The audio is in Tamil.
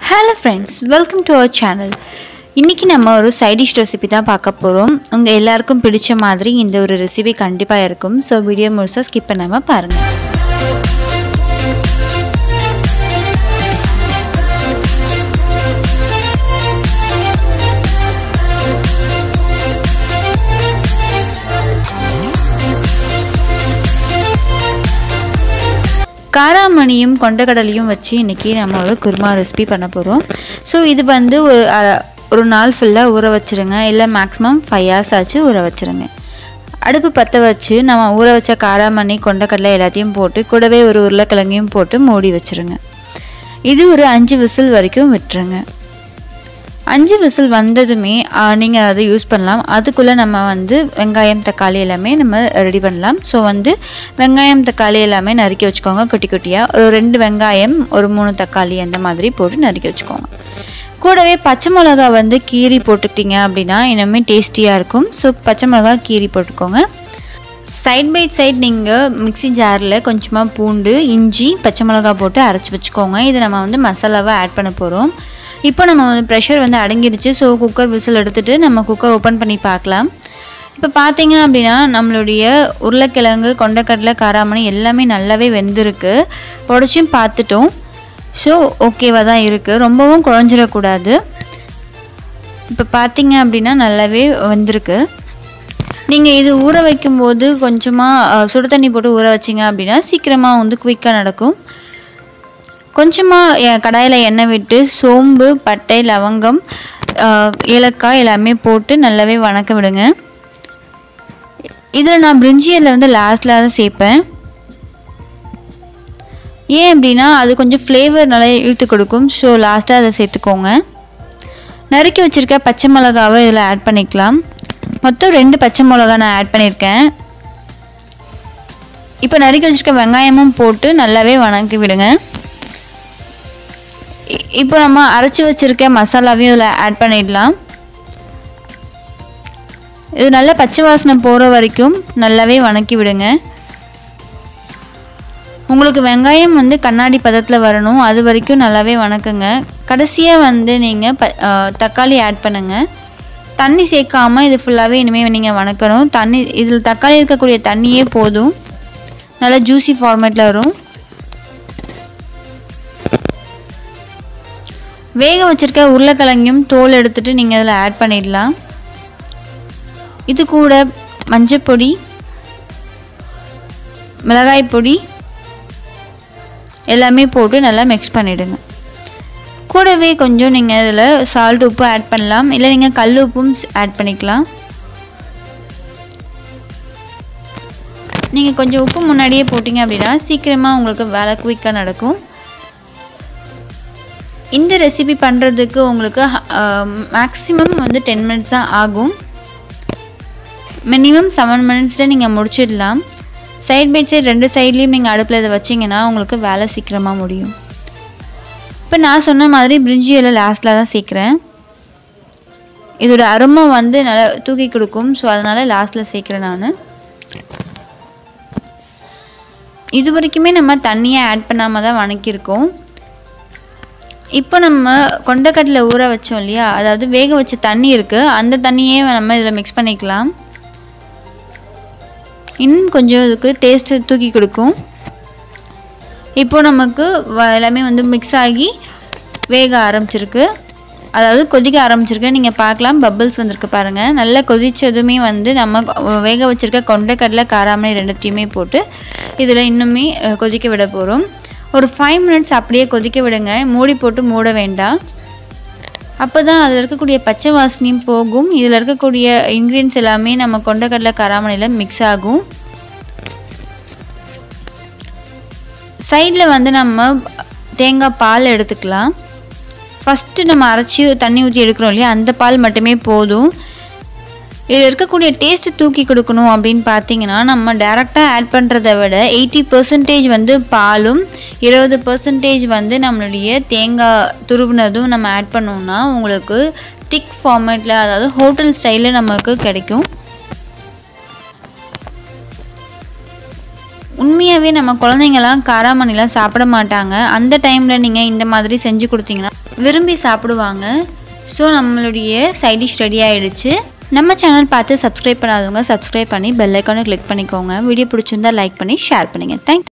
hello friends welcome to our channel இன்றைக்கி நம்ம ஒரு சைட் டிஷ் ரெசிபி தான் பார்க்க போகிறோம் உங்கள் எல்லாருக்கும் பிடிச்ச மாதிரி இந்த ஒரு ரெசிபி கண்டிப்பாக இருக்கும் ஸோ வீடியோ முழுசாக ஸ்கிப் பண்ணாமல் பாருங்கள் காராமணியும் கொண்டக்கடலையும் வச்சு இன்றைக்கி நம்ம ஒரு குருமா ரெசிபி பண்ண போகிறோம் ஸோ இது வந்து ஒரு அ- ஒரு நாள் ஃபுல்லாக ஊற வச்சுருங்க இல்லை மேக்ஸிமம் ஃபைவ் ஹவர்ஸ் ஆச்சு ஊற வச்சுருங்க அடுப்பு பற்ற வச்சு நம்ம ஊற வச்ச காராமணி கொண்டக்கடலை எல்லாத்தையும் போட்டு கூடவே ஒரு உருளைக்கிழங்கையும் போட்டு மூடி வச்சுருங்க இது ஒரு அஞ்சு விசில் வரைக்கும் விட்டுருங்க அஞ்சு விசில் வந்ததுமே நீங்கள் அதை யூஸ் பண்ணலாம் அதுக்குள்ளே நம்ம வந்து வெங்காயம் தக்காளி எல்லாமே நம்ம ரெடி பண்ணலாம் ஸோ வந்து வெங்காயம் தக்காளி எல்லாமே நறுக்கி வச்சுக்கோங்க குட்டி குட்டியாக ஒரு ரெண்டு வெங்காயம் ஒரு மூணு தக்காளி அந்த மாதிரி போட்டு நறுக்கி வச்சுக்கோங்க கூடவே பச்சை மிளகா வந்து கீரி போட்டுக்கிட்டீங்க அப்படின்னா இன்னுமே டேஸ்டியாக இருக்கும் ஸோ பச்சை மிளகா கீரி போட்டுக்கோங்க சைட் பை சைட் நீங்கள் மிக்ஸி ஜாரில் கொஞ்சமாக பூண்டு இஞ்சி பச்சை மிளகா போட்டு அரைச்சி வச்சுக்கோங்க இது நம்ம வந்து மசாலாவை ஆட் பண்ண போகிறோம் இப்போ நம்ம வந்து ப்ரெஷர் வந்து அடங்கிருச்சு ஸோ குக்கர் விசில் எடுத்துட்டு நம்ம குக்கர் ஓப்பன் பண்ணி பார்க்கலாம் இப்போ பார்த்தீங்க அப்படின்னா நம்மளுடைய உருளைக்கிழங்கு கொண்டக்கடலை காராமணி எல்லாமே நல்லாவே வெந்திருக்கு உடச்சும் பார்த்துட்டோம் ஸோ ஓகேவாக தான் இருக்குது ரொம்பவும் குழஞ்சிடக்கூடாது இப்போ பார்த்தீங்க அப்படின்னா நல்லாவே வந்திருக்கு நீங்கள் இது ஊற வைக்கும்போது கொஞ்சமாக சுடு தண்ணி போட்டு ஊற வச்சிங்க அப்படின்னா சீக்கிரமாக வந்து குயிக்காக நடக்கும் கொஞ்சமாக கடாயில் எண்ணெய் விட்டு சோம்பு பட்டை லவங்கம் அஹ், ஏலக்காய் எல்லாமே போட்டு நல்லாவே வணக்க விடுங்க இதில் நான் பிரிஞ்சியில் வந்து லாஸ்ட்டில் தான் சேர்ப்பேன் ஏன் அப்படின்னா அது கொஞ்சம் ஃப்ளேவர் நல்லா இழுத்து கொடுக்கும் ஸோ லாஸ்ட்டாக அதை சேர்த்துக்கோங்க நறுக்கி வச்சுருக்க பச்சை மிளகாவை இதில் ஆட் பண்ணிக்கலாம் மொத்தம் ரெண்டு பச்சை மிளகா நான் ஆட் பண்ணியிருக்கேன் இப்போ நறுக்கி வச்சுருக்க வெங்காயமும் போட்டு நல்லாவே வணக்கி விடுங்க இ- இப்போ நம்ம அரைச்சி வச்சுருக்க மசாலாவையும் இதில் ஆட் பண்ணிடலாம் இது நல்லா பச்சை வாசனை போகிற வரைக்கும் நல்லாவே வணக்கி விடுங்க உங்களுக்கு வெங்காயம் வந்து கண்ணாடி பதத்தில் வரணும் அது வரைக்கும் நல்லாவே வணக்குங்க கடைசியாக வந்து நீங்கள் ப அஹ் தக்காளி ஆட் பண்ணுங்கள் தண்ணி சேர்க்காம இது ஃபுல்லாகவே இனிமேல் நீங்கள் வணக்கணும் தண்ணி இதில் தக்காளி இருக்கக்கூடிய தண்ணியே போதும் நல்லா ஜூசி ஃபார்மேட்டில் வரும் வேக வச்சிருக்க உருளைக்கிழங்கையும் தோல் எடுத்துட்டு நீங்கள் இதில் ஆட் பண்ணிடலாம் இது கூட மஞ்சப்பொடி மிளகாய் பொடி எல்லாமே போட்டு நல்லா மிக்ஸ் பண்ணிவிடுங்க கூடவே கொஞ்சம் நீங்கள் இதில் சால்ட் உப்பு ஆட் பண்ணலாம் இல்லை நீங்கள் கல் உப்பும் ஆட் பண்ணிக்கலாம் நீங்கள் கொஞ்சம் உப்பு முன்னாடியே போட்டிங்க அப்படின்னா சீக்கிரமாக உங்களுக்கு வேலை குயிக்காக நடக்கும் இந்த ரெசிபி பண்ணுறதுக்கு உங்களுக்கு மேக்ஸிமம் வந்து டென் மினிட்ஸ் தான் ஆகும் மினிமம் செவன் மினிட்ஸில் நீங்கள் முடிச்சிடலாம் சைட் பை சைடு ரெண்டு சைட்லேயும் நீங்கள் அடுப்பில் இதை வச்சிங்கன்னா உங்களுக்கு வேலை சீக்கிரமாக முடியும் இப்போ நான் சொன்ன மாதிரி பிரிஞ்சி இலை லாஸ்ட்டில் தான் சேர்க்குறேன் இதோட அருமை வந்து நல்லா தூக்கி கொடுக்கும் ஸோ அதனால் லாஸ்ட்டில் சேர்க்குறேன் நான் இது வரைக்குமே நம்ம தண்ணியை ஆட் பண்ணாமல் தான் வணக்கியிருக்கோம் இப்போ நம்ம கொண்டக்கடலை ஊற வச்சோம் இல்லையா அதாவது வேக வச்ச தண்ணி இருக்குது அந்த தண்ணியே நம்ம இதில் மிக்ஸ் பண்ணிக்கலாம் இன்னும் கொஞ்சம் இதுக்கு டேஸ்ட்டு தூக்கி கொடுக்கும் இப்போ நமக்கு வ- எல்லாமே வந்து மிக்ஸ் ஆகி வேக ஆரம்பிச்சிருக்கு அதாவது கொதிக்க ஆரம்பிச்சிருக்கு நீங்கள் பார்க்கலாம் பபிள்ஸ் வந்திருக்கு பாருங்கள் நல்லா கொதிச்சதுமே வந்து நம்ம கொ- வேக வச்சிருக்க கொண்டைக்கடலை காராமணி ரெண்டுத்தையுமே போட்டு இதில் இன்னுமே அஹ், கொதிக்க விட போகிறோம் ஒரு ஃபைவ் மினிட்ஸ் அப்படியே கொதிக்க விடுங்க மூடி போட்டு மூட வேண்டாம் அப்போ தான் அதில் இருக்கக்கூடிய பச்சை வாசனையும் போகும் இதில் இருக்கக்கூடிய இன்க்ரீடியன்ஸ் எல்லாமே நம்ம கொண்டக்கடலை காராமணியில் மிக்ஸ் ஆகும் சைடில் வந்து நம்ம தேங்காய் பால் எடுத்துக்கலாம் ஃபஸ்ட்டு நம்ம அரைச்சி தண்ணி ஊற்றி எடுக்கிறோம் இல்லையா அந்த பால் மட்டுமே போதும் இதில் இருக்கக்கூடிய டேஸ்ட் தூக்கி கொடுக்கணும் அப்படின்னு பார்த்தீங்கன்னா நம்ம டேரெக்டாக ஆட் பண்ணுறத விட எயிட்டி பர்சன்டேஜ் வந்து பாலும் இருபது பர்சன்டேஜ் வந்து நம்மளுடைய தேங்காய் துருவினதும் நம்ம ஆட் பண்ணோம்னா உங்களுக்கு திக் ஃபார்மேட்டில் அதாவது ஹோட்டல் ஸ்டைலில் நமக்கு கிடைக்கும் உண்மையாகவே நம்ம குழந்தைங்கலாம் காராமணிலாம் சாப்பிட மாட்டாங்க அந்த டைமில் நீங்கள் இந்த மாதிரி செஞ்சு கொடுத்தீங்கன்னா விரும்பி சாப்பிடுவாங்க ஸோ நம்மளுடைய சைட் டிஷ் ரெடி ஆகிடுச்சு நம்ம சேனல் பார்த்து சப்ஸ்கிரைப் பண்ணாதவங்க சப்ஸ்கிரைப் பண்ணி பெல் ஐக்கானை கிளிக் பண்ணிக்கோங்க வீடியோ பிடிச்சிருந்தா லைக் பண்ணி ஷேர் பண்ணுங்கள் தேங்க்